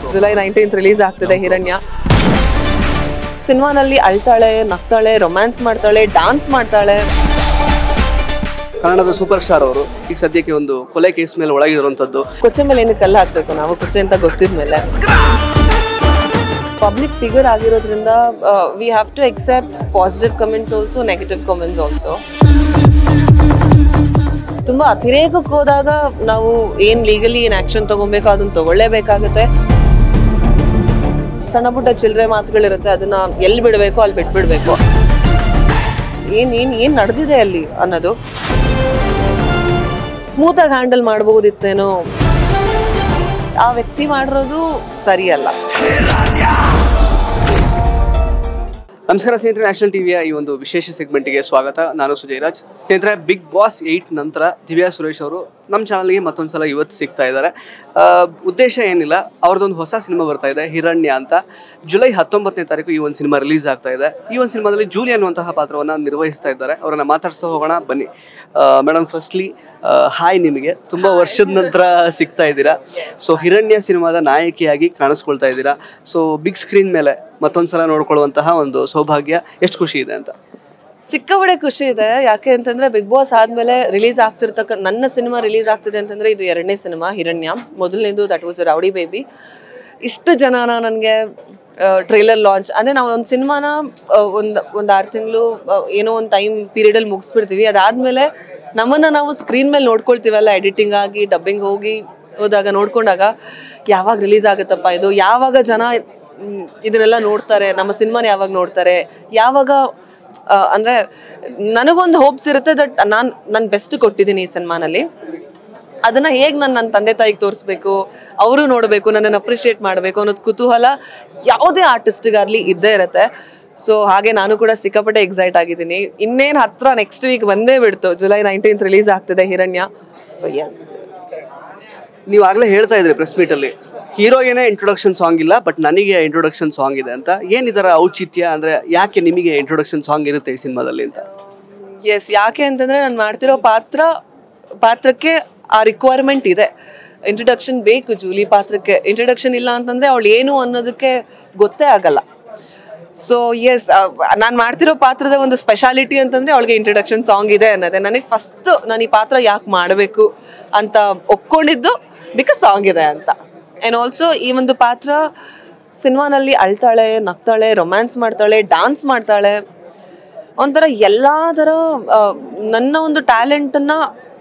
July nineteenth release ಆಗ್ತಿದೆ ಹಿರಣ್ಯ ಸಿನಿಮಾನಲ್ಲಿ ಅಳ್ತಾಳೆ ನಗ್ತಾಳೆ romance ಮಾಡ್ತಾಳೆ dance ಮಾಡ್ತಾಳೆ ಕನ್ನಡದ ಸೂಪರ್ ಸ್ಟಾರ್ ಅವರು ಈಗ ಸದ್ಯಕ್ಕೆ ಒಂದು ಕೊಲೆ ಕೇಸ್ ಮೇಲೆ ಒಳಗಿರುವಂಥದ್ದು ಕೊಚ್ಚೆ ಮೇಲೆ ಏನಕ್ಕೆ ಕಲ್ಲು ಹಾಕ್ಬೇಕು ನಾವು ಕೊಚ್ಚೆ ಅಂತ ಗೊತ್ತಿದ್ಮೇಲೆ ಪಬ್ಲಿಕ್ ಫಿಗರ್ ಆಗಿರೋದ್ರಿಂದ we have to accept positive comments also negative comments also ತುಂಬಾ ಅತಿರೇಕಕ್ಕೆ ಹೋದಾಗ ನಾವು ಏನ್ ಲೀಗಲಿ ಏನ್ ಆಕ್ಷನ್ ತಗೊಬೇಕು ಅದನ್ನ ತಗೊಳ್ಳೇಬೇಕಾಗುತ್ತೆ ಸಣ್ಣ ಪುಟ್ಟ ಚಿಲ್ಲರೆ ಮಾತುಗಳಿರುತ್ತೆ ಅದನ್ನ ಎಲ್ಲಿ ಬಿಡಬೇಕು ಅಲ್ಲಿ ಬಿಟ್ಬಿಡ್ಬೇಕು ಏನ್ ಏನ್ ಏನ್ ನಡೆದಿದೆ ಅಲ್ಲಿ ಅನ್ನೋದು ಸ್ಮೂತ್ ಆಗಿ ಹ್ಯಾಂಡಲ್ ಮಾಡಬಹುದಿತ್ತೇನೋ ಆ ವ್ಯಕ್ತಿ ಮಾಡಿರೋದು ಸರಿಯಲ್ಲ ನಮಸ್ಕಾರ ಸ್ನೇಹಿತರೆ ನ್ಯಾಷನಲ್ ಟಿವಿಯ ಈ ಒಂದು ವಿಶೇಷ ಸೆಗ್ಮೆಂಟ್ಗೆ ಸ್ವಾಗತ ನಾನು ಸುಜಯರಾಜ್ ಸ್ನೇಹಿತರೆ ಬಿಗ್ ಬಾಸ್ ಏಯ್ಟ್ ನಂತರ ದಿವ್ಯಾ ಸುರೇಶ್ ಅವರು ನಮ್ಮ ಚಾನಲ್ಗೆ ಮತ್ತೊಂದು ಸಲ ಇವತ್ತು ಸಿಗ್ತಾ ಇದ್ದಾರೆ ಆ, ಉದ್ದೇಶ ಏನಿಲ್ಲ ಅವ್ರದ್ದೊಂದು ಹೊಸ ಸಿನಿಮಾ ಬರ್ತಾ ಇದೆ ಹಿರಣ್ಯ ಅಂತ ಜುಲೈ ಹತ್ತೊಂಬತ್ತನೇ ತಾರೀಕು ಈ ಒಂದು ಸಿನಿಮಾ ರಿಲೀಸ್ ಆಗ್ತಾ ಇದೆ ಈ ಒಂದು ಸಿನಿಮಾದಲ್ಲಿ ಜೂಲಿ ಅನ್ನುವಂತಹ ಪಾತ್ರವನ್ನು ನಿರ್ವಹಿಸ್ತಾ ಇದ್ದಾರೆ ಅವರನ್ನ ಮಾತಾಡ್ಸ್ತಾ ಹೋಗೋಣ ಬನ್ನಿ ಮೇಡಮ್ ಫಸ್ಟ್ಲಿ ಹಾಯ್ ನಿಮಗೆ ತುಂಬ ವರ್ಷದ ನಂತರ ಸಿಗ್ತಾ ಇದ್ದೀರಾ ಸೊ ಹಿರಣ್ಯ ಸಿನಿಮಾದ ನಾಯಕಿಯಾಗಿ ಕಾಣಿಸ್ಕೊಳ್ತಾ ಇದ್ದೀರಾ ಸೊ ಬಿಗ್ ಸ್ಕ್ರೀನ್ ಮೇಲೆ ಮತ್ತೊಂದ್ಸಲ ನೋಡ್ಕೊಳ್ಳುವಂತಹ ಒಂದು ಸೌಭಾಗ್ಯ ಎಷ್ಟು ಖುಷಿ ಇದೆ ಅಂತ ಸಿಕ್ಕಾಪಟ್ಟೆ ಖುಷಿ ಇದೆ ಯಾಕೆ ಅಂತಂದ್ರೆ ಬಿಗ್ ಬಾಸ್ ಆದ್ಮೇಲೆ ರಿಲೀಸ್ ಆಗ್ತಿರ್ತಕ್ಕ ನನ್ನ ಸಿನಿಮಾ ರಿಲೀಸ್ ಆಗ್ತಿದೆ ಅಂತಂದ್ರೆ ಇದು ಎರಡನೇ ಸಿನಿಮಾ ಹಿರಣ್ಯ ಮೊದಲನೇದು ದಟ್ ವಾಸ್ ರೌಡಿ ಬೇಬಿ ಇಷ್ಟು ಜನನ ನನಗೆ ಟ್ರೈಲರ್ ಲಾಂಚ್ ಅಂದ್ರೆ ನಾವು ಒಂದು ಸಿನಿಮಾನ ಒಂದು ಒಂದು ಆರು ತಿಂಗಳು ಏನೋ ಒಂದು ಟೈಮ್ ಪೀರಿಯಡಲ್ಲಿ ಮುಗಿಸ್ಬಿಡ್ತೀವಿ ಅದಾದ್ಮೇಲೆ ನಮ್ಮನ್ನ ನಾವು ಸ್ಕ್ರೀನ್ ಮೇಲೆ ನೋಡ್ಕೊಳ್ತೀವಲ್ಲ ಎಡಿಟಿಂಗ್ ಆಗಿ ಡಬ್ಬಿಂಗ್ ಹೋಗಿ ಹೋದಾಗ ನೋಡ್ಕೊಂಡಾಗ ಯಾವಾಗ ರಿಲೀಸ್ ಆಗುತ್ತಪ್ಪ ಇದು ಯಾವಾಗ ಜನ ಮ್, ಇದನ್ನೆಲ್ಲ ನೋಡ್ತಾರೆ ನಮ್ಮ ಸಿನಿಮಾನ ಯಾವಾಗ ನೋಡ್ತಾರೆ ಯಾವಾಗ ಆ, ಅಂದ್ರೆ ನನಗೊಂದು ಹೋಪ್ಸ್ ಇರುತ್ತೆ ದಟ್ ನಾನು ನನ್ನ ಬೆಸ್ಟ್ ಕೊಟ್ಟಿದ್ದೀನಿ ಈ ಸಿನಿಮಾನಲ್ಲಿ ಅದನ್ನ ಹೇಗೆ ನಾನು ನನ್ನ ತಂದೆ ತಾಯಿಗೆ ತೋರಿಸ್ಬೇಕು ಅವರು ನೋಡಬೇಕು ನನ್ನನ್ನು ಅಪ್ರಿಷಿಯೇಟ್ ಮಾಡಬೇಕು ಅನ್ನೋದು ಕುತೂಹಲ ಯಾವುದೇ ಆರ್ಟಿಸ್ಟ್ಗಾಗ್ಲಿ ಇದ್ದೇ ಇರುತ್ತೆ ಸೊ ಹಾಗೆ ನಾನು ಕೂಡ ಸಿಕ್ಕಾಪಟ್ಟೆ ಎಕ್ಸೈಟ್ ಆಗಿದ್ದೀನಿ ಇನ್ನೇನು ಹತ್ರ ನೆಕ್ಸ್ಟ್ ವೀಕ್ ಬಂದೇ ಬಿಡ್ತು ಜುಲೈ ನೈನ್ಟೀನ್ತ್ ರಿಲೀಸ್ ಆಗ್ತಿದೆ ಹಿರಣ್ಯ ಸೊ ಎಸ್ ನೀವು ಆಗಲೇ ಹೇಳ್ತಾ ಇದ್ರಿ ಪ್ರೆಸ್ ಮೀಟಲ್ಲಿ ಹೀರೋಗೇನೆ ಇಂಟ್ರೊಡಕ್ಷನ್ ಸಾಂಗ್ ಇಲ್ಲ ಬಟ್ ನನಗೆ ಇಂಟ್ರೊಡಕ್ಷನ್ ಸಾಂಗ್ ಇದೆ ಅಂತ ಏನಿದರ ಔಚಿತ್ಯ ಅಂದ್ರೆ ಯಾಕೆ ನಿಮಗೆ ಇಂಟ್ರೊಡಕ್ಷನ್ ಸಾಂಗ್ ಇರುತ್ತೆ ಈ ಸಿನಿಮಾದಲ್ಲಿ ಅಂತ ಎಸ್ ಯಾಕೆ ಅಂತಂದ್ರೆ ನಾನು ಮಾಡ್ತಿರೋ ಪಾತ್ರ ಪಾತ್ರಕ್ಕೆ ಆ ರಿಕ್ವೈರ್ಮೆಂಟ್ ಇದೆ ಇಂಟ್ರೊಡಕ್ಷನ್ ಬೇಕು ಜೂಲಿ ಪಾತ್ರಕ್ಕೆ ಇಂಟ್ರೊಡಕ್ಷನ್ ಇಲ್ಲ ಅಂತಂದ್ರೆ ಅವಳು ಏನು ಅನ್ನೋದಕ್ಕೆ ಗೊತ್ತೇ ಆಗಲ್ಲ ಸೊ ಎಸ್ ನಾನು ಮಾಡ್ತಿರೋ ಪಾತ್ರದ ಒಂದು ಸ್ಪೆಷಾಲಿಟಿ ಅಂತಂದ್ರೆ ಅವಳಿಗೆ ಇಂಟ್ರೊಡಕ್ಷನ್ ಸಾಂಗ್ ಇದೆ ಅನ್ನೋದೇ ನನಗೆ ಫಸ್ಟ್ ನಾನು ಈ ಪಾತ್ರ ಯಾಕೆ ಮಾಡಬೇಕು ಅಂತ ಒಪ್ಕೊಂಡಿದ್ದು ಬಿಕಾಸ್ ಸಾಂಗ್ ಇದೆ ಅಂತ ಆ್ಯಂಡ್ ಆಲ್ಸೋ ಈ ಒಂದು ಪಾತ್ರ ಸಿನಿಮಾನಲ್ಲಿ ಅಳ್ತಾಳೆ ನಗ್ತಾಳೆ ರೊಮ್ಯಾನ್ಸ್ ಮಾಡ್ತಾಳೆ ಡಾನ್ಸ್ ಮಾಡ್ತಾಳೆ ಒಂಥರ ಎಲ್ಲ ಥರ ಆ, ನನ್ನ ಒಂದು ಟ್ಯಾಲೆಂಟನ್ನು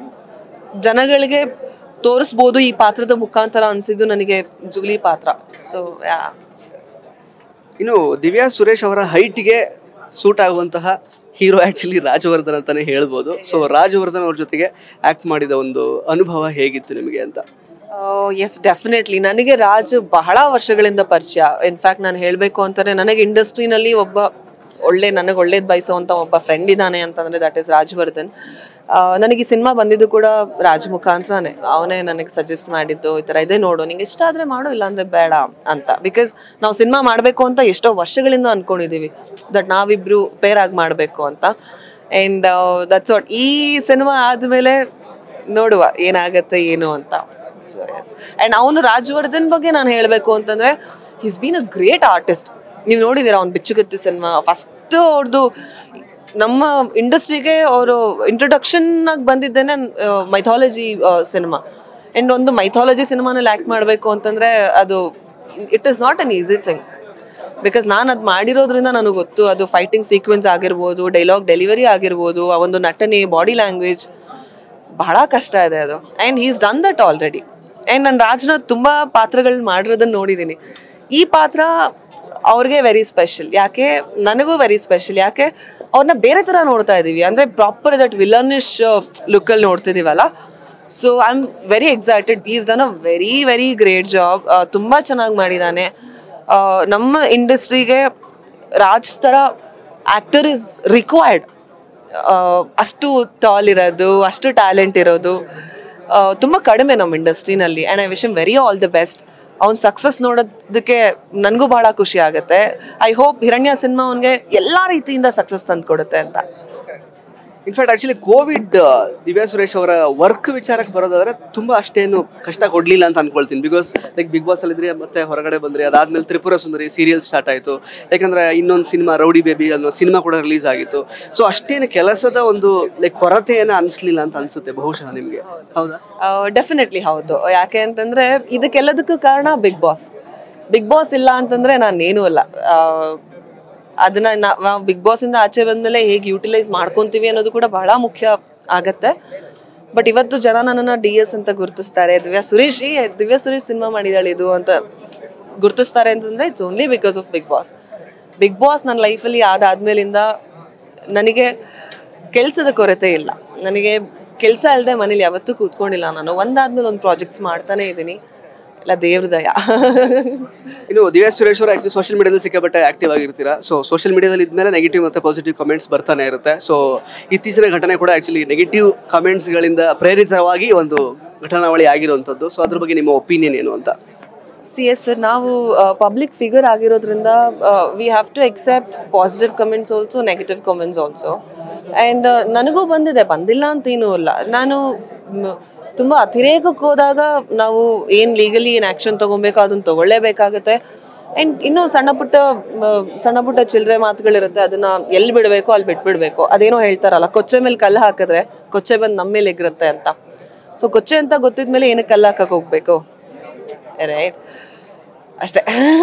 ಜನಗಳಿಗೆ ತೋರಿಸ್ಬೋದು ಈ ಪಾತ್ರದ ಮುಖಾಂತರ ಅನ್ಸಿದ್ದು ನನಗೆ ಜೂಲಿ ಪಾತ್ರ ಸೊ ಯಾ ಇನ್ನು ದಿವ್ಯಾ ಸುರೇಶ್ ಅವರ ಹೈಟ್ಗೆ ಸೂಟ್ ಆಗುವಂತಹ ಹೀರೋ ಆಕ್ಚುಲಿ ರಾಜವರ್ಧನ್ ಅಂತಾನೆ ಹೇಳ್ಬೋದು ಸೊ ರಾಜವರ್ಧನ್ ಅವ್ರ ಜೊತೆಗೆ ಆಕ್ಟ್ ಮಾಡಿದ ಒಂದು ಅನುಭವ ಹೇಗಿತ್ತು ನಿಮಗೆ ಅಂತ ಎಸ್ ಡೆಫಿನೆಟ್ಲಿ ನನಗೆ ರಾಜ್ ಬಹಳ ವರ್ಷಗಳಿಂದ ಪರಿಚಯ ಇನ್ಫ್ಯಾಕ್ಟ್ ನಾನು ಹೇಳಬೇಕು ಅಂತಾರೆ ನನಗೆ ಇಂಡಸ್ಟ್ರಿನಲ್ಲಿ ಒಬ್ಬ ಒಳ್ಳೆ ನನಗೆ ಒಳ್ಳೇದು ಬಯಸುವಂಥ ಒಬ್ಬ ಫ್ರೆಂಡ್ ಇದ್ದಾನೆ ಅಂತಂದರೆ ದಟ್ ಇಸ್ ರಾಜವರ್ಧನ್ ಆ, ನನಗೆ ಈ ಸಿನಿಮಾ ಬಂದಿದ್ದು ಕೂಡ ರಾಜ್ ಮುಖಾಂತರನೇ ಅವನೇ ನನಗೆ ಸಜೆಸ್ಟ್ ಮಾಡಿದ್ದು ಈ ಥರ ಇದೇ ನೋಡು ನಿಂಗೆ ಇಷ್ಟ ಆದರೆ ಮಾಡು ಇಲ್ಲಾಂದರೆ ಬೇಡ ಅಂತ ಬಿಕಾಸ್ ನಾವು ಸಿನಿಮಾ ಮಾಡಬೇಕು ಅಂತ ಎಷ್ಟೋ ವರ್ಷಗಳಿಂದ ಅಂದ್ಕೊಂಡಿದ್ದೀವಿ ದಟ್ ನಾವಿಬ್ರು ಪೇರ್ ಆಗಿ ಮಾಡಬೇಕು ಅಂತ ಆ್ಯಂಡ್ ದಟ್ಸ್ ವಾಟ್ ಈ ಸಿನಿಮಾ ಆದಮೇಲೆ ನೋಡುವ ಏನಾಗತ್ತೆ ಏನು ಅಂತ ಸೊ ಎಸ್ ಆ್ಯಂಡ್ ಅವನು ರಾಜವರ್ಧನ್ ಬಗ್ಗೆ ನಾನು ಹೇಳಬೇಕು ಅಂತಂದರೆ his been a great artist ನೀವು ನೋಡಿದ್ದೀರಾ ಅವ್ನು ಬಿಚ್ಚುಗತ್ತಿ ಸಿನಿಮಾ ಫಸ್ಟ್ ಅವ್ರದ್ದು ನಮ್ಮ ಇಂಡಸ್ಟ್ರಿಗೆ ಅವರು ಇಂಟ್ರೊಡಕ್ಷನ್ ಆಗಿ ಬಂದಿದ್ದೇನೆ ಮೈಥಾಲಜಿ ಸಿನಿಮಾ ಆ್ಯಂಡ್ ಒಂದು ಮೈಥಾಲಜಿ ಸಿನಿಮಾನಲ್ಲಿ ಆ್ಯಕ್ಟ್ ಮಾಡಬೇಕು ಅಂತಂದರೆ ಅದು it is not an easy thing because ನಾನು ಅದು ಮಾಡಿರೋದ್ರಿಂದ ನನಗೆ ಗೊತ್ತು ಅದು ಫೈಟಿಂಗ್ ಸೀಕ್ವೆನ್ಸ್ ಆಗಿರ್ಬೋದು ಡೈಲಾಗ್ ಡೆಲಿವರಿ ಆಗಿರ್ಬೋದು ಆ ಒಂದು ನಟನೆ ಬಾಡಿ ಲ್ಯಾಂಗ್ವೇಜ್ ಬಹಳ ಕಷ್ಟ ಇದೆ ಅದು and is done that already and ನಾನು ರಾಜ್ನ ತುಂಬ ಪಾತ್ರಗಳನ್ನ ಮಾಡಿರೋದನ್ನ ನೋಡಿದ್ದೀನಿ ಈ ಪಾತ್ರ ಅವ್ರಿಗೆ ವೆರಿ ಸ್ಪೆಷಲ್ ಯಾಕೆ ನನಗೂ ವೆರಿ ಸ್ಪೆಷಲ್ ಯಾಕೆ ಅವ್ರನ್ನ ಬೇರೆ ಥರ ನೋಡ್ತಾ ಇದ್ದೀವಿ ಅಂದರೆ ಪ್ರಾಪರ್ ದಟ್ ವಿಲನಿಶ್ ಲುಕ್ಕಲ್ಲಿ ನೋಡ್ತಿದ್ದೀವಲ್ಲ so I am very excited is done a very very great job ತುಂಬ ಚೆನ್ನಾಗಿ ಮಾಡಿದ್ದಾನೆ ಆ, ನಮ್ಮ ಇಂಡಸ್ಟ್ರಿಗೆ ರಾಜ್ ಥರ ಆ್ಯಕ್ಟರ್ ಇಸ್ ರಿಕ್ವೈರ್ಡ್ ಅಷ್ಟು ಟಾಲ್ ಇರೋದು ಅಷ್ಟು ಟ್ಯಾಲೆಂಟ್ ಇರೋದು ಆ, ತುಂಬ ಕಡಿಮೆ ನಮ್ಮ ಇಂಡಸ್ಟ್ರಿನಲ್ಲಿ and I wish him very all the best ಅವ್ನ ಸಕ್ಸಸ್ ನೋಡೋದಕ್ಕೆ ನನಗೂ ಬಹಳ ಖುಷಿ ಆಗುತ್ತೆ ಐ ಹೋಪ್ ಹಿರಣ್ಯ ಸಿನಿಮಾ ಅವನಿಗೆ ಎಲ್ಲ ರೀತಿಯಿಂದ ಸಕ್ಸಸ್ ತಂದು ಕೊಡುತ್ತೆ ಅಂತ infact actually Covid Divya Suresh ಅವರ ವರ್ಕ್ ವಿಚಾರಕ್ಕೆ ಬರೋದಾದ್ರೆ ತುಂಬಾ ಅಷ್ಟೇನು ಕಷ್ಟ ಕೊಡ್ಲಿಲ್ಲ ಅಂತ ಅನ್ಕೊಳ್ತೀನಿ ಬಿಕಾಸ್ ಲೈಕ್ ಬಿಗ್ ಬಾಸ್ ಅಲ್ಲಿ ಇದ್ರಿ ಮತ್ತೆ ಹೊರಗಡೆ ಬಂದ್ರಿ ಅದಾದ್ಮೇಲೆ ತ್ರಿಪುರ ಸುಂದರಿ ಸೀರಿಯಲ್ ಸ್ಟಾರ್ಟ್ ಆಯ್ತು ಯಾಕಂದ್ರೆ ಇನ್ನೊಂದು ಸಿನಿಮಾ ರೌಡಿ ಬೇಬಿ ಅನ್ನೋ ಸಿನಿಮಾ ಕೂಡ ರಿಲೀಸ್ ಆಗಿತ್ತು ಸೊ ಅಷ್ಟೇನು ಕೆಲಸದ ಒಂದು ಲೈಕ್ ಕೊರತೆ ಏನೋ ಅನ್ಸ್ಲಿಲ್ಲ ಅಂತ ಅನ್ಸುತ್ತೆ ಬಹುಶಃ ನಿಮ್ಗೆ ಹೌದಾ ಡೆಫಿನೆಟ್ಲಿ ಹೌದು ಯಾಕೆ ಅಂತಂದ್ರೆ ಇದಕ್ಕೆಲ್ಲದಕ್ಕೂ ಕಾರಣ ಬಿಗ್ ಬಾಸ್ ಬಿಗ್ ಬಾಸ್ ಇಲ್ಲ ಅಂತಂದ್ರೆ ನಾನು ಏನೂ ಅಲ್ಲ ಆ, ಅದನ್ನ ನಾವು ಬಿಗ್ ಬಾಸ್ ಇಂದ ಆಚೆ ಬಂದ್ಮೇಲೆ ಹೇಗೆ ಯೂಟಿಲೈಸ್ ಮಾಡ್ಕೊಂತೀವಿ ಅನ್ನೋದು ಕೂಡ ಬಹಳ ಮುಖ್ಯ ಆಗತ್ತೆ ಬಟ್ ಇವತ್ತು ಜನ ನನ್ನನ್ನ ಡಿ ಎಸ್ ಅಂತ ಗುರುತಿಸ್ತಾರೆ ದಿವ್ಯಾ ಸುರೇಶ್ ಏ ದಿವ್ಯಾ ಸುರೇಶ್ ಸಿನಿಮಾ ಮಾಡಿದಾಳೆ ಇದು ಅಂತ ಗುರುತಿಸ್ತಾರೆ ಅಂತಂದ್ರೆ it's only because of Bigg Boss Bigg Boss ನನ್ನ ಲೈಫಲ್ಲಿ ಆದಾದ್ಮೇಲಿಂದ ನನಗೆ ಕೆಲಸದ ಕೊರತೆ ಇಲ್ಲ ನನಗೆ ಕೆಲಸ ಅಲ್ಲದೆ ಮನೇಲಿ ಯಾವತ್ತೂ ಕೂತ್ಕೊಂಡಿಲ್ಲ ನಾನು ಒಂದಾದ್ಮೇಲೆ ಒಂದು ಪ್ರಾಜೆಕ್ಟ್ಸ್ ಮಾಡ್ತಾನೆ ಇದ್ದೀನಿ ಇಲ್ಲ ದೇವ್ರ ದಯ ಇನ್ನು ದಿವ್ಯಾ ಸುರೇಶ್ ಅವರು ಆಕ್ಚುಲಿ ಸೋಷಿಯಲ್ ಮೀಡಿಯಾದಲ್ಲಿ ಸಿಕ್ಕಾಪಟ್ಟೆ ಆಕ್ಟಿವ್ ಆಗಿರ್ತೀರಾ ಸೊ ಸೋಷಿಯಲ್ ಮೀಡಿಯಾದಲ್ಲಿ ಇದ್ಮೇಲೆ ನೆಗೆಟಿವ್ ಮತ್ತೆ ಪಾಸಿಟಿವ್ ಕಮೆಂಟ್ಸ್ ಬರ್ತಾನೆ ಇರುತ್ತೆ ಸೊ ಇತ್ತೀಚಿನ ಘಟನೆ ಕೂಡ ಆಕ್ಚುಲಿ ನೆಗೆಟಿವ್ ಕಮೆಂಟ್ಸ್ಗಳಿಂದ ಪ್ರೇರಿತವಾಗಿ ಒಂದು ಘಟನಾವಳಿ ಆಗಿರುವಂಥದ್ದು ಸೊ ಅದ್ರ ಬಗ್ಗೆ ನಿಮ್ಮ ಒಪಿನಿಯನ್ ಏನು ಅಂತ ಸಿ ಎಸ್ ಸರ್ ನಾವು ಪಬ್ಲಿಕ್ ಫಿಗರ್ ಆಗಿರೋದ್ರಿಂದ we have to accept positive comments also negative comments also and ನನಗೂ ಬಂದಿದೆ ಬಂದಿಲ್ಲ ಅಂತ ಏನೂ ಇಲ್ಲ ನಾನು ಮ್, ತುಂಬ ಅತಿರೇಕಕ್ಕೆ ಹೋದಾಗ ನಾವು ಏನು ಲೀಗಲಿ ಏನು ಆ್ಯಕ್ಷನ್ ತೊಗೊಬೇಕು ಅದನ್ನು ತೊಗೊಳ್ಳೇಬೇಕಾಗತ್ತೆ ಆ್ಯಂಡ್ ಇನ್ನೂ ಸಣ್ಣ ಪುಟ್ಟ ಮ, ಸಣ್ಣ ಪುಟ್ಟ ಚಿಲ್ಲರೆ ಮಾತುಗಳಿರುತ್ತೆ ಅದನ್ನ ಎಲ್ಲಿ ಬಿಡಬೇಕು ಅಲ್ಲಿ ಬಿಟ್ಬಿಡ್ಬೇಕು ಅದೇನೋ ಹೇಳ್ತಾರಲ್ಲ ಕೊಚ್ಚೆ ಮೇಲೆ ಕಲ್ಲು ಹಾಕಿದ್ರೆ ಕೊಚ್ಚೆ ಬಂದು ನಮ್ಮ ಮೇಲೆ ಎಗಿರುತ್ತೆ ಅಂತ ಸೊ ಕೊಚ್ಚೆ ಅಂತ ಗೊತ್ತಿದ್ಮೇಲೆ ಏನಕ್ಕೆ ಕಲ್ಲು ಹಾಕಕ್ಕೆ ಹೋಗ್ಬೇಕು ರೈಟ್ ಅಷ್ಟೇ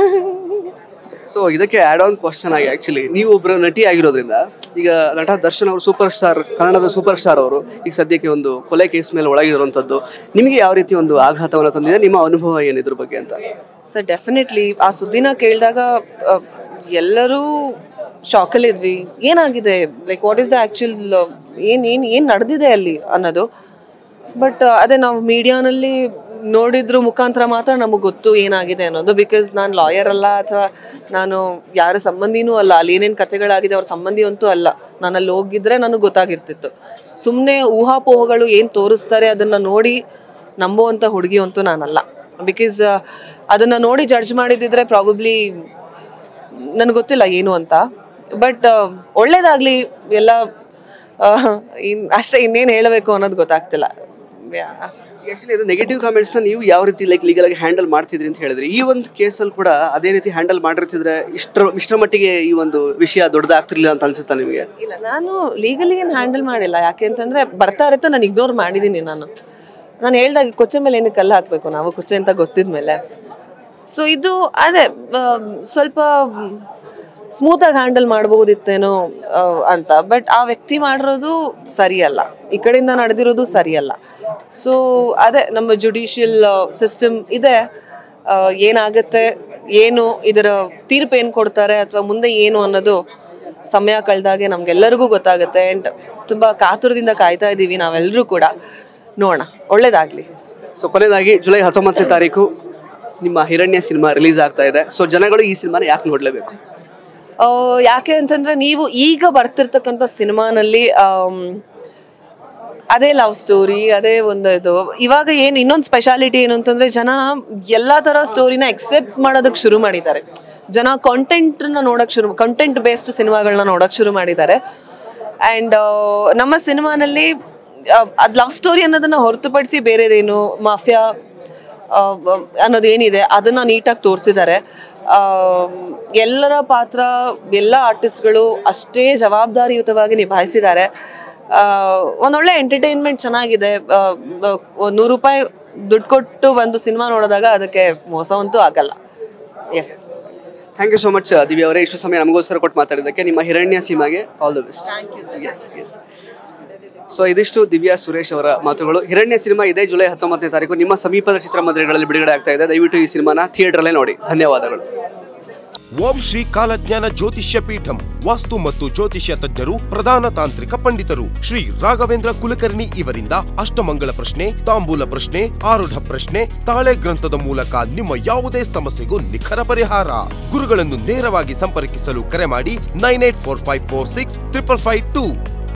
ಸೊ ಇದಕ್ಕೆ ಆಡ್ ಆನ್ ಕ್ವಶನ್ ಆಗಿ ಆಕ್ಚುಲಿ ನೀವು ಒಬ್ಬರು ನಟಿ ಆಗಿರೋದ್ರಿಂದ ಈಗ ನಟ ದರ್ಶನ್ ಅವರು ಸೂಪರ್ ಸ್ಟಾರ್ ಕನ್ನಡದ ಸೂಪರ್ ಸ್ಟಾರ್ ಅವರು ಈಗ ಸದ್ಯಕ್ಕೆ ಒಂದು ಕೊಲೆ ಕೇಸ್ ಮೇಲೆ ಒಳಗಿರುವಂಥದ್ದು ನಿಮಗೆ ಯಾವ ರೀತಿ ಒಂದು ಆಘಾತವನ್ನು ತಂದಿದೆ ನಿಮ್ಮ ಅನುಭವ ಏನು ಇದ್ರ ಬಗ್ಗೆ ಅಂತ ಸರ್ ಡೆಫಿನೆಟ್ಲಿ ಆ ಸುದ್ದಿನ ಕೇಳಿದಾಗ ಎಲ್ಲರೂ ಶಾಕಲ್ಲಿದ್ವಿ ಏನಾಗಿದೆ like what is the actual ಏನು ಏನು ಏನು ನಡೆದಿದೆ ಅಲ್ಲಿ ಅನ್ನೋದು ಬಟ್ ಅದೇ ನಾವು ಮೀಡಿಯಾನಲ್ಲಿ ನೋಡಿದ್ರು ಮುಖಾಂತರ ಮಾತ್ರ ನಮಗೆ ಗೊತ್ತು ಏನಾಗಿದೆ ಅನ್ನೋದು ಬಿಕಾಸ್ ನಾನು ಲಾಯರ್ ಅಲ್ಲ ಅಥವಾ ನಾನು ಯಾರ ಸಂಬಂಧಿನೂ ಅಲ್ಲ ಅಲ್ಲಿ ಏನೇನು ಕಥೆಗಳಾಗಿದೆ ಅವ್ರ ಸಂಬಂಧಿ ಅಂತೂ ಅಲ್ಲ ನಾನು ಅಲ್ಲಿ ಹೋಗಿದ್ರೆ ನನಗೆ ಗೊತ್ತಾಗಿರ್ತಿತ್ತು ಸುಮ್ಮನೆ ಊಹಾಪೋಹಗಳು ಏನು ತೋರಿಸ್ತಾರೆ ಅದನ್ನು ನೋಡಿ ನಂಬುವಂಥ ಹುಡುಗಿ ಅಂತೂ ನಾನಲ್ಲ ಬಿಕಾಸ್ ಅದನ್ನು ನೋಡಿ ಜಡ್ಜ್ ಮಾಡಿದಿದ್ರೆ ಪ್ರಾಬಬ್ಲಿ ನನಗೆ ಗೊತ್ತಿಲ್ಲ ಏನು ಅಂತ ಬಟ್ ಒಳ್ಳೇದಾಗ್ಲಿ ಎಲ್ಲ ಆ, ಇನ್ ಅಷ್ಟೇ ಇನ್ನೇನು ಹೇಳಬೇಕು ಅನ್ನೋದು ಗೊತ್ತಾಗ್ತಿಲ್ಲ ಯಾ ಆಕ್ಚುಲಿ ಇದು ನೆಗೆಟಿವ್ ಕಾಮೆಂಟ್ಸ್ನ ನೀವು ಯಾವ ರೀತಿ ಲೈಕ್ ಲೀಗಲ್ ಆಗಿ ಹ್ಯಾಂಡಲ್ ಮಾಡ್ತಿದ್ರಿ ಅಂತ ಹೇಳಿದ್ರಿ ಈ ಒಂದು ಕೇಸಲ್ಲಿ ಕೂಡ ಅದೇ ರೀತಿ ಹ್ಯಾಂಡಲ್ ಮಾಡಿರ್ತಿದ್ರೆ ಇಷ್ಟರ ಇಷ್ಟರ ಮಟ್ಟಿಗೆ ಈ ಒಂದು ವಿಷಯ ದೊಡ್ಡದಾಗ್ತಿರ್ಲಿಲ್ಲ ಅಂತ ಅನ್ಸುತ್ತಾ ನಿಮಗೆ ಇಲ್ಲ ನಾನು ಲೀಗಲಿ ಏನು ಹ್ಯಾಂಡಲ್ ಮಾಡಿಲ್ಲ ಯಾಕೆ ಅಂತಂದ್ರೆ ಬರ್ತಾ ಇರುತ್ತೆ ನಾನು ಇಗ್ನೋರ್ ಮಾಡಿದ್ದೀನಿ ನಾನು ನಾನು ಹೇಳ್ದಾಗ ಕೊಚ್ಚೆ ಮೇಲೆ ಏನಕ್ಕೆ ಕಲ್ಲು ಹಾಕಬೇಕು ನಾವು ಕೊಚ್ಚೆ ಅಂತ ಗೊತ್ತಿದ್ಮೇಲೆ ಸೊ ಇದು ಅದೇ ಆಮ್, ಸ್ವಲ್ಪ ಸ್ಮೂತಾಗಿ ಹ್ಯಾಂಡಲ್ ಮಾಡ್ಬೋದಿತ್ತೇನೋ ಆ, ಅಂತ ಬಟ್ ಆ ವ್ಯಕ್ತಿ ಮಾಡಿರೋದು ಸರಿಯಲ್ಲ ಈ ಕಡೆಯಿಂದ ನಡೆದಿರೋದು ಸರಿಯಲ್ಲ ಸೊ ಅದೇ ನಮ್ಮ ಜುಡಿಷಿಯಲ್ ಸಿಸ್ಟಮ್ ಇದೆ ಆ, ಏನಾಗತ್ತೆ ಏನು ಇದರ ತೀರ್ಪು ಏನು ಕೊಡ್ತಾರೆ ಅಥವಾ ಮುಂದೆ ಏನು ಅನ್ನೋದು ಸಮಯ ಕಳೆದಾಗೆ ನಮ್ಗೆಲ್ಲರಿಗೂ ಗೊತ್ತಾಗುತ್ತೆ ಆ್ಯಂಡ್ ತುಂಬ ಕಾತುರದಿಂದ ಕಾಯ್ತಾ ಇದ್ದೀವಿ ನಾವೆಲ್ಲರೂ ಕೂಡ ನೋಡೋಣ ಒಳ್ಳೇದಾಗಲಿ ಸೊ ಕೊನೆಯದಾಗಿ ಜುಲೈ ಹತ್ತೊಂಬತ್ತನೇ ತಾರೀಕು ನಿಮ್ಮ ಹಿರಣ್ಯ ಸಿನಿಮಾ ರಿಲೀಸ್ ಆಗ್ತಾ ಇದೆ ಸೊ ಜನಗಳು ಈ ಸಿನಿಮಾನ ಯಾಕೆ ನೋಡಲೇಬೇಕು ಆ, ಯಾಕೆ ಅಂತಂದ್ರೆ ನೀವು ಈಗ ಬರ್ತಿರ್ತಕ್ಕಂಥ ಸಿನಿಮಾನಲ್ಲಿ ಆಮ್, ಅದೇ ಲವ್ ಸ್ಟೋರಿ ಅದೇ ಒಂದು ಇದು ಇವಾಗ ಏನು ಇನ್ನೊಂದು ಸ್ಪೆಷಾಲಿಟಿ ಏನು ಅಂತಂದ್ರೆ ಜನ ಎಲ್ಲ ಥರ ಸ್ಟೋರಿನ ಎಕ್ಸೆಪ್ಟ್ ಮಾಡೋದಕ್ಕೆ ಶುರು ಮಾಡಿದ್ದಾರೆ ಜನ ಕಾಂಟೆಂಟ್ನ ನೋಡೋಕೆ ಶುರು ಕಂಟೆಂಟ್ ಬೇಸ್ಡ್ ಸಿನಿಮಾಗಳನ್ನ ನೋಡೋಕೆ ಶುರು ಮಾಡಿದ್ದಾರೆ ಆ್ಯಂಡ್ ನಮ್ಮ ಸಿನಿಮಾನಲ್ಲಿ ಅದು ಲವ್ ಸ್ಟೋರಿ ಅನ್ನೋದನ್ನ ಹೊರತುಪಡಿಸಿ ಬೇರೆದೇನು ಮಾಫಿಯಾ ಅನ್ನೋದೇನಿದೆ ಅದನ್ನ ನೀಟಾಗಿ ತೋರಿಸಿದ್ದಾರೆ ಎಲ್ಲರ ಪಾತ್ರ ಎಲ್ಲ ಆರ್ಟಿಸ್ಟ್ಗಳು ಅಷ್ಟೇ ಜವಾಬ್ದಾರಿಯುತವಾಗಿ ನಿಭಾಯಿಸಿದ್ದಾರೆ ಆ, ಒಂದೊಳ್ಳೆ ಎಂಟರ್ಟೈನ್ಮೆಂಟ್ ಚೆನ್ನಾಗಿದೆ ಆ, ಬ- ಒಂದ್ ನೂರು ರೂಪಾಯಿ ದುಡ್ಡು ಕೊಟ್ಟು ಒಂದು ಸಿನಿಮಾ ನೋಡಿದಾಗ ಅದಕ್ಕೆ ಮೋಸ ಅಂತೂ ಆಗಲ್ಲ yes thank you so much Divya ಅವರೇ ಇಷ್ಟು ಸಮಯ ನಮಗೋಸ್ಕರ ಕೊಟ್ಟು ಮಾತಾಡಿದ್ದಕ್ಕೆ ನಿಮ್ಮ ಹಿರಣ್ಯ ಸಿನಿಮಾಗೆ all the best yes yes so ಇದಿಷ್ಟು ದಿವ್ಯಾ ಸುರೇಶ್ ಅವರ ಮಾತುಗಳು ಹಿರಣ್ಯ ಸಿನಿಮಾ ಇದೆ ಜುಲೈ ಹತ್ತೊಂಬತ್ತನೇ ತಾರೀಕು ನಿಮ್ಮ ಸಮೀಪದ ಚಿತ್ರಮಂದಿರಗಳಲ್ಲಿ ಬಿಡುಗಡೆ ಆಗ್ತಾ ಇದೆ ದಯವಿಟ್ಟು ಈ ಸಿನಿಮಾನ ಥಿಯೇಟರಲ್ಲೇ ನೋಡಿ ಧನ್ಯವಾದಗಳು ಓಂ ಶ್ರೀ ಕಾಲಜ್ಞಾನ ಜ್ಯೋತಿಷ್ಯ ಪೀಠಂ ವಾಸ್ತು ಮತ್ತು ಜ್ಯೋತಿಷ್ಯ ತಜ್ಞರು ಪ್ರಧಾನ ತಾಂತ್ರಿಕ ಪಂಡಿತರು ಶ್ರೀ ರಾಘವೇಂದ್ರ ಕುಲಕರ್ಣಿ ಇವರಿಂದ ಅಷ್ಟಮಂಗಳ ಪ್ರಶ್ನೆ ತಾಂಬೂಲ ಪ್ರಶ್ನೆ ಆರುಢ ಪ್ರಶ್ನೆ ತಾಳೆ ಗ್ರಂಥದ ಮೂಲಕ ನಿಮ್ಮ ಯಾವುದೇ ಸಮಸ್ಯೆಗೂ ನಿಖರ ಪರಿಹಾರ ಗುರುಗಳನ್ನು ನೇರವಾಗಿ ಸಂಪರ್ಕಿಸಲು ಕರೆ ಮಾಡಿ nine eight four five four six triple five two